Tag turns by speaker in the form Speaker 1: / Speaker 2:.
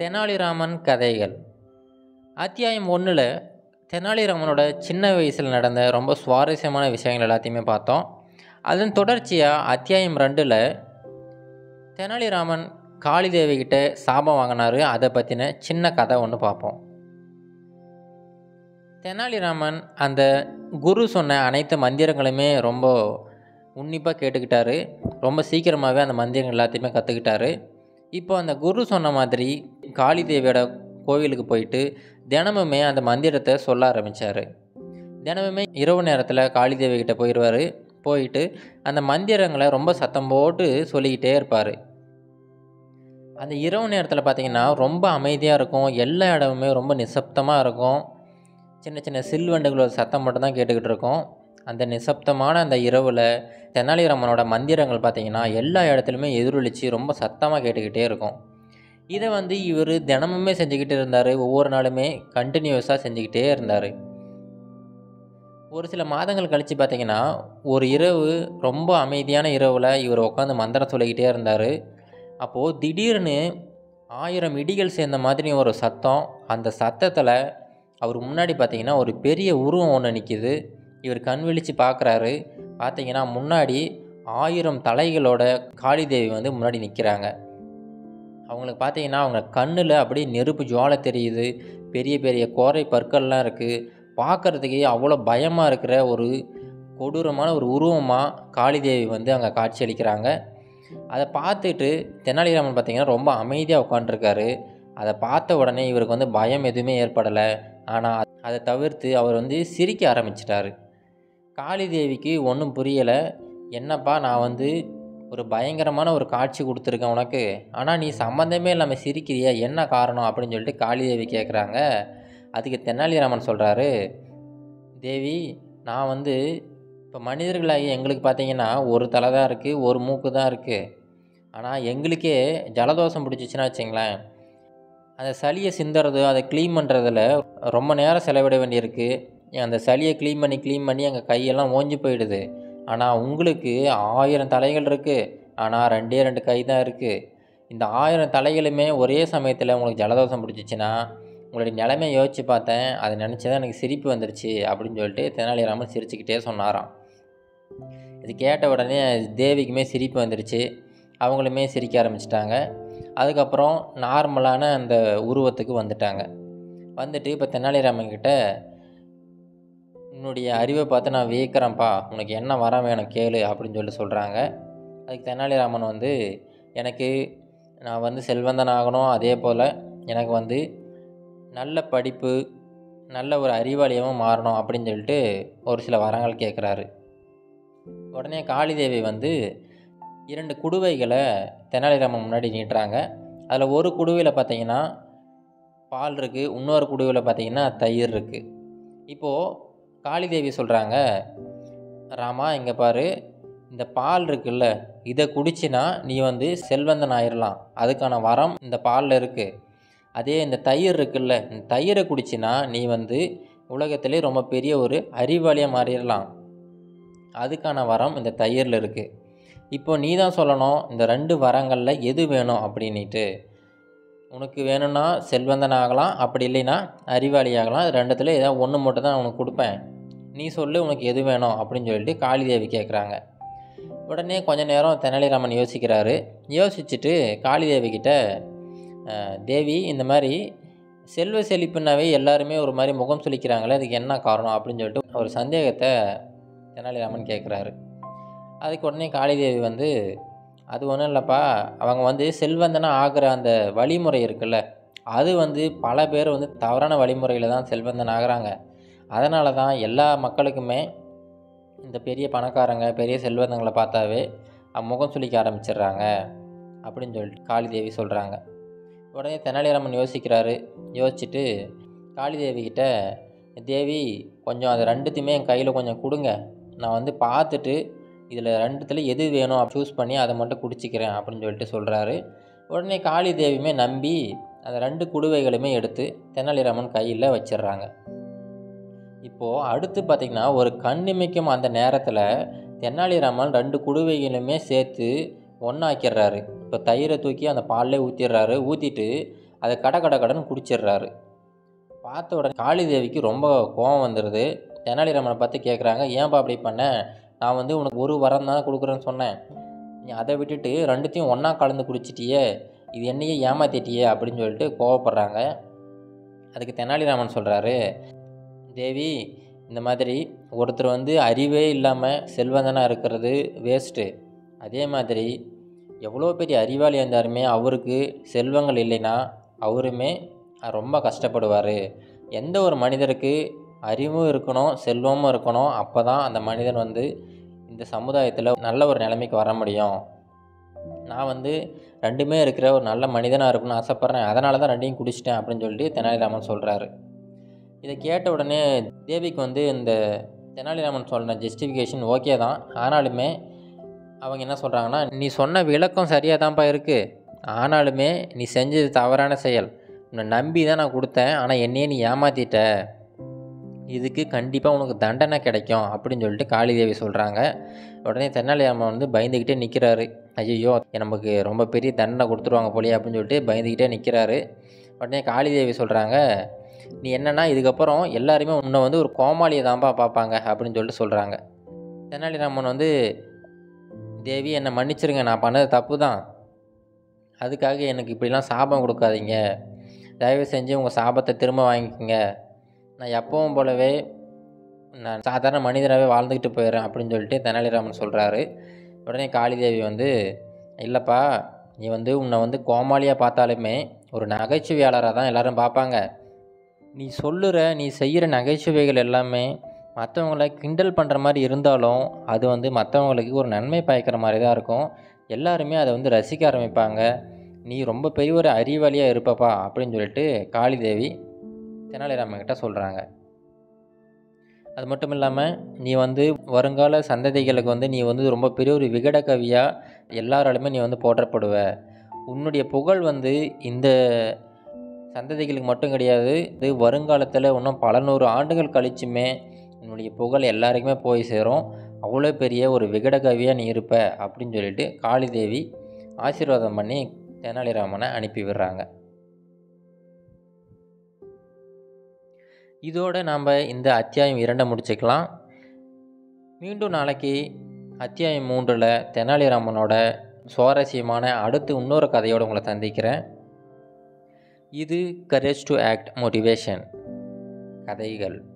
Speaker 1: தெனாலிராமன் கதைகள் அத்தியாயம் ஒன்றில் தெனாலிராமனோட சின்ன வயசில் நடந்த ரொம்ப சுவாரஸ்யமான விஷயங்கள் எல்லாத்தையுமே பார்த்தோம் அதன் தொடர்ச்சியாக அத்தியாயம் ரெண்டில் தெனாலிராமன் காளிதேவி கிட்ட சாபம் வாங்கினாரு அதை பற்றின சின்ன கதை ஒன்று பார்ப்போம் தெனாலிராமன் அந்த குரு சொன்ன அனைத்து மந்திரங்களுமே ரொம்ப உன்னிப்பாக கேட்டுக்கிட்டாரு ரொம்ப சீக்கிரமாகவே அந்த மந்திரங்கள் எல்லாத்தையுமே கற்றுக்கிட்டாரு இப்போ அந்த குரு சொன்ன மாதிரி காளி தேவியோட கோவிலுக்கு போயிட்டு தினமுமே அந்த மந்திரத்தை சொல்ல ஆரம்பித்தார் தினமுமே இரவு நேரத்தில் காளி தேவி கிட்ட போயிடுவார் போயிட்டு அந்த மந்திரங்களை ரொம்ப சத்தம் போட்டு சொல்லிக்கிட்டே இருப்பார் அந்த இரவு நேரத்தில் பார்த்தீங்கன்னா ரொம்ப அமைதியாக இருக்கும் எல்லா இடமுமே ரொம்ப நிசப்தமாக இருக்கும் சின்ன சின்ன சில்வண்டுகளோட சத்தம் மட்டும்தான் கேட்டுக்கிட்டு இருக்கோம் அந்த நிசப்தமான அந்த இரவில் தெனாலிராமனோட மந்திரங்கள் பார்த்திங்கன்னா எல்லா இடத்துலையுமே எதிரொலித்து ரொம்ப சத்தமாக கேட்டுக்கிட்டே இருக்கும் இதை வந்து இவர் தினமுமே செஞ்சுக்கிட்டு இருந்தார் ஒவ்வொரு நாளுமே கண்டினியூஸாக செஞ்சுக்கிட்டே இருந்தார் ஒரு சில மாதங்கள் கழித்து பார்த்திங்கன்னா ஒரு இரவு ரொம்ப அமைதியான இரவில் இவர் உட்காந்து மந்திரம் சொல்லிக்கிட்டே இருந்தார் அப்போது திடீர்னு ஆயிரம் இடிகள் சேர்ந்த மாதிரி ஒரு சத்தம் அந்த சத்தத்தில் அவர் முன்னாடி பார்த்தீங்கன்னா ஒரு பெரிய உருவம் ஒன்று நிற்கிது இவர் கண் விழித்து பார்க்குறாரு பார்த்தீங்கன்னா முன்னாடி ஆயிரம் தலைகளோட காளிதேவி வந்து முன்னாடி நிற்கிறாங்க அவங்களுக்கு பார்த்தீங்கன்னா அவங்க கண்ணில் அப்படியே நெருப்பு ஜுவாலை தெரியுது பெரிய பெரிய கோரை பற்கள்லாம் இருக்குது பார்க்குறதுக்கே அவ்வளோ பயமாக இருக்கிற ஒரு கொடூரமான ஒரு உருவமாக காளிதேவி வந்து அங்கே காட்சி அளிக்கிறாங்க அதை பார்த்துட்டு தெனாலிராமன் பார்த்திங்கன்னா ரொம்ப அமைதியாக உட்காண்ட்ருக்காரு அதை பார்த்த உடனே இவருக்கு வந்து பயம் எதுவுமே ஏற்படலை ஆனால் அதை தவிர்த்து அவர் வந்து சிரிக்க ஆரம்பிச்சிட்டாரு காளி தேவிக்கு ஒன்றும் புரியலை என்னப்பா நான் வந்து ஒரு பயங்கரமான ஒரு காட்சி கொடுத்துருக்கேன் உனக்கு ஆனால் நீ சம்மந்தமே இல்லாமல் சிரிக்கிறியா என்ன காரணம் அப்படின்னு சொல்லிட்டு காளி தேவி கேட்குறாங்க அதுக்கு தெனாலிராமன் சொல்கிறாரு தேவி நான் வந்து இப்போ மனிதர்களாகி எங்களுக்கு பார்த்தீங்கன்னா ஒரு தலை தான் இருக்குது ஒரு மூக்கு தான் இருக்குது ஆனால் எங்களுக்கே ஜலதோஷம் பிடிச்சிச்சின்னா வச்சிங்களேன் அந்த சளியை சிந்துறது அதை க்ளீன் பண்ணுறதுல ரொம்ப நேரம் செலவிட வேண்டியிருக்கு அந்த சளியை க்ளீன் பண்ணி க்ளீன் பண்ணி எங்கள் கையெல்லாம் ஓஞ்சி போயிடுது ஆனால் உங்களுக்கு ஆயிரம் தலைகள் இருக்குது ஆனால் ரெண்டே ரெண்டு கை தான் இருக்குது இந்த ஆயிரம் தலைகளுமே ஒரே சமயத்தில் உங்களுக்கு ஜலதோஷம் பிடிச்சிச்சின்னா உங்களுடைய நிலைமையை யோசித்து பார்த்தேன் அதை நினச்சி தான் எனக்கு சிரிப்பு வந்துருச்சு அப்படின்னு சொல்லிட்டு தெனாலிராமன் சிரிச்சுக்கிட்டே சொன்னாராம் இது கேட்ட உடனே தேவிக்குமே சிரிப்பு வந்துருச்சு அவங்களுமே சிரிக்க ஆரம்பிச்சிட்டாங்க அதுக்கப்புறம் நார்மலான அந்த உருவத்துக்கு வந்துட்டாங்க வந்துட்டு இப்போ தெனாலிராமன் கிட்ட உன்னுடைய அறிவை பார்த்து நான் வியக்கிறேன்ப்பா உனக்கு என்ன வர வேணும் கேளு அப்படின்னு சொல்லி சொல்கிறாங்க அதுக்கு தெனாலிராமன் வந்து எனக்கு நான் வந்து செல்வந்தன் ஆகணும் அதே போல் எனக்கு வந்து நல்ல படிப்பு நல்ல ஒரு அறிவாளியமாக மாறணும் அப்படின்னு சொல்லிட்டு ஒரு சில வரங்கள் கேட்குறாரு உடனே காளிதேவி வந்து இரண்டு குடுவைகளை தெனாலிராமன் முன்னாடி நீட்டுறாங்க அதில் ஒரு குடுவையில் பார்த்தீங்கன்னா பால் இருக்குது இன்னொரு குடுவையில் பார்த்தீங்கன்னா தயிர் இருக்குது இப்போது காளிதேவி சொல்கிறாங்க ராமா இங்கே பாரு இந்த பால் இருக்குல்ல இதை குடிச்சினா நீ வந்து செல்வந்தன் ஆயிடலாம் அதுக்கான வரம் இந்த பாலில் இருக்குது அதே இந்த தயிர் இருக்குல்ல இந்த தயிரை குடிச்சினா நீ வந்து உலகத்திலே ரொம்ப பெரிய ஒரு அறிவாளியாக மாறிடலாம் அதுக்கான வரம் இந்த தயிரில் இருக்குது இப்போ நீ தான் சொல்லணும் இந்த ரெண்டு வரங்களில் எது வேணும் அப்படின்ட்டு உனக்கு வேணும்னா செல்வந்தன் ஆகலாம் அப்படி இல்லைன்னா அறிவாளி ஆகலாம் ரெண்டுத்தில் ஏதாவது ஒன்று மட்டும் தான் உனக்கு கொடுப்பேன் நீ சொல்லு உனக்கு எது வேணும் அப்படின்னு சொல்லிட்டு காளிதேவி கேட்குறாங்க உடனே கொஞ்ச நேரம் தெனாலிராமன் யோசிக்கிறாரு யோசிச்சுட்டு காளிதேவி கிட்ட தேவி இந்த மாதிரி செல்வ செழிப்புனாவே எல்லாருமே ஒரு மாதிரி முகம் சுளிக்கிறாங்களே அதுக்கு என்ன காரணம் அப்படின்னு சொல்லிட்டு ஒரு சந்தேகத்தை தெனாலிராமன் கேட்குறாரு அதுக்கு உடனே காளிதேவி வந்து அது ஒன்றும் இல்லைப்பா அவங்க வந்து செல்வந்தனாக ஆகிற அந்த வழிமுறை இருக்குல்ல அது வந்து பல பேர் வந்து தவறான வழிமுறையில் தான் செல்வந்தன் ஆகிறாங்க அதனால தான் எல்லா மக்களுக்குமே இந்த பெரிய பணக்காரங்க பெரிய செல்வந்தங்களை பார்த்தாவே முகம் சுளிக்க ஆரம்பிச்சிடுறாங்க அப்படின்னு சொல்லிட்டு காளிதேவி சொல்கிறாங்க உடனே தெனாலிராமன் யோசிக்கிறாரு யோசிச்சுட்டு காளிதேவி கிட்ட தேவி கொஞ்சம் அது ரெண்டுத்தையுமே என் கையில் கொஞ்சம் கொடுங்க நான் வந்து பார்த்துட்டு இதில் ரெண்டுத்தில் எது வேணும் சூஸ் பண்ணி அதை மட்டும் குடிச்சிக்கிறேன் அப்படின்னு சொல்லிட்டு சொல்கிறாரு உடனே காளி தேவியுமே நம்பி அந்த ரெண்டு குடுவைகளுமே எடுத்து தெனாலிராமன் கையில் வச்சிடுறாங்க இப்போது அடுத்து பார்த்திங்கன்னா ஒரு கண்ணிமைக்கும் அந்த நேரத்தில் தெனாலிராமன் ரெண்டு குடுவைகளுமே சேர்த்து ஒன்றாக்கிடுறாரு இப்போ தயிரை தூக்கி அந்த பாலில் ஊற்றிடுறாரு ஊற்றிட்டு அதை கட கட கடன்னு குடிச்சிடுறாரு பார்த்த உடனே காளி தேவிக்கு ரொம்ப கோபம் வந்துடுது தெனாலிராமனை பார்த்து கேட்குறாங்க ஏன்பா அப்படி பண்ண நான் வந்து உனக்கு ஒரு வரம் தான் கொடுக்குறேன்னு சொன்னேன் நீ அதை விட்டுட்டு ரெண்டுத்தையும் ஒன்றா கலந்து குடிச்சிட்டியே இது என்னையே ஏமாத்திட்டியே அப்படின்னு சொல்லிட்டு கோவப்படுறாங்க அதுக்கு தெனாலிராமன் சொல்கிறாரு தேவி இந்த மாதிரி ஒருத்தர் வந்து அறிவே இல்லாமல் செல்வந்தனாக இருக்கிறது வேஸ்ட்டு அதே மாதிரி எவ்வளோ பெரிய அறிவாளியாக இருந்தாலுமே அவருக்கு செல்வங்கள் இல்லைன்னா அவருமே ரொம்ப கஷ்டப்படுவார் எந்த ஒரு மனிதருக்கு அறிவும் இருக்கணும் செல்வமும் இருக்கணும் அப்போ தான் அந்த மனிதன் வந்து இந்த சமுதாயத்தில் நல்ல ஒரு நிலைமைக்கு வர முடியும் நான் வந்து ரெண்டுமே இருக்கிற ஒரு நல்ல மனிதனாக இருக்கணும்னு ஆசைப்பட்றேன் அதனால தான் ரெண்டையும் குடிச்சிட்டேன் அப்படின்னு சொல்லிட்டு தெனாலிராமன் சொல்கிறாரு இதை கேட்ட உடனே தேவிக்கு வந்து இந்த தெனாலிராமன் சொன்ன ஜஸ்டிஃபிகேஷன் ஓகே தான் ஆனாலுமே அவங்க என்ன சொல்கிறாங்கன்னா நீ சொன்ன விளக்கம் சரியாக தான்ப்பா இருக்குது ஆனாலுமே நீ செஞ்சது தவறான செயல் உன்னை நம்பி தான் நான் கொடுத்தேன் ஆனால் என்னையே நீ ஏமாற்றிட்ட இதுக்கு கண்டிப்பாக உனக்கு தண்டனை கிடைக்கும் அப்படின்னு சொல்லிட்டு காளிதேவி சொல்கிறாங்க உடனே தென்னாலிராமன் வந்து பயந்துக்கிட்டே நிற்கிறாரு ஐயோ நமக்கு ரொம்ப பெரிய தண்டனை கொடுத்துருவாங்க போலியே அப்படின்னு சொல்லிட்டு பயந்துக்கிட்டே நிற்கிறாரு உடனே காளிதேவி சொல்கிறாங்க நீ என்னன்னா இதுக்கப்புறம் எல்லாருமே உன்னை வந்து ஒரு கோமாளியை தான்ப்பா பார்ப்பாங்க அப்படின்னு சொல்லிட்டு சொல்கிறாங்க தெனாலிராமன் வந்து தேவி என்னை மன்னிச்சிருங்க நான் பண்ணது தப்பு தான் அதுக்காக எனக்கு இப்படிலாம் சாபம் கொடுக்காதீங்க தயவு செஞ்சு உங்கள் சாபத்தை திரும்ப வாங்கிக்கோங்க நான் எப்பவும் போலவே நான் சாதாரண மனிதராகவே வாழ்ந்துக்கிட்டு போயிடுறேன் அப்படின்னு சொல்லிட்டு தெனாலிராமன் சொல்கிறாரு உடனே காளிதேவி வந்து இல்லைப்பா நீ வந்து உன்னை வந்து கோமாளியாக பார்த்தாலுமே ஒரு நகைச்சுவையாளராக தான் எல்லாரும் பார்ப்பாங்க நீ சொல்லுற நீ செய்கிற நகைச்சுவைகள் எல்லாமே மற்றவங்கள கிண்டல் பண்ணுற மாதிரி இருந்தாலும் அது வந்து மற்றவங்களுக்கு ஒரு நன்மை பயக்கிற மாதிரி தான் இருக்கும் எல்லாருமே அதை வந்து ரசிக்க ஆரம்பிப்பாங்க நீ ரொம்ப பெரிய ஒரு அறிவாளியாக இருப்பப்பா அப்படின்னு சொல்லிட்டு காளிதேவி தெனாலிராமன் கிட்ட சொல்கிறாங்க அது மட்டும் இல்லாமல் நீ வந்து வருங்கால சந்ததிகளுக்கு வந்து நீ வந்து ரொம்ப பெரிய ஒரு விகட கவியாக எல்லாராலுமே நீ வந்து போற்றப்படுவ உன்னுடைய புகழ் வந்து இந்த சந்ததிகளுக்கு மட்டும் கிடையாது இது வருங்காலத்தில் இன்னும் பல நூறு ஆண்டுகள் கழிச்சுமே உன்னுடைய புகழ் எல்லாருக்குமே போய் சேரும் அவ்வளோ பெரிய ஒரு விகட கவியாக நீ இருப்ப அப்படின்னு சொல்லிட்டு காளிதேவி ஆசீர்வாதம் பண்ணி தெனாலிராமனை அனுப்பி விடுறாங்க இதோடு நாம் இந்த அத்தியாயம் இரண்டை முடிச்சுக்கலாம் மீண்டும் நாளைக்கு அத்தியாயம் மூன்றில் தெனாலிராமனோட சுவாரஸ்யமான அடுத்து இன்னொரு கதையோடு உங்களை சந்திக்கிறேன் இது கரேஜ் டு ஆக்ட் மோட்டிவேஷன் கதைகள்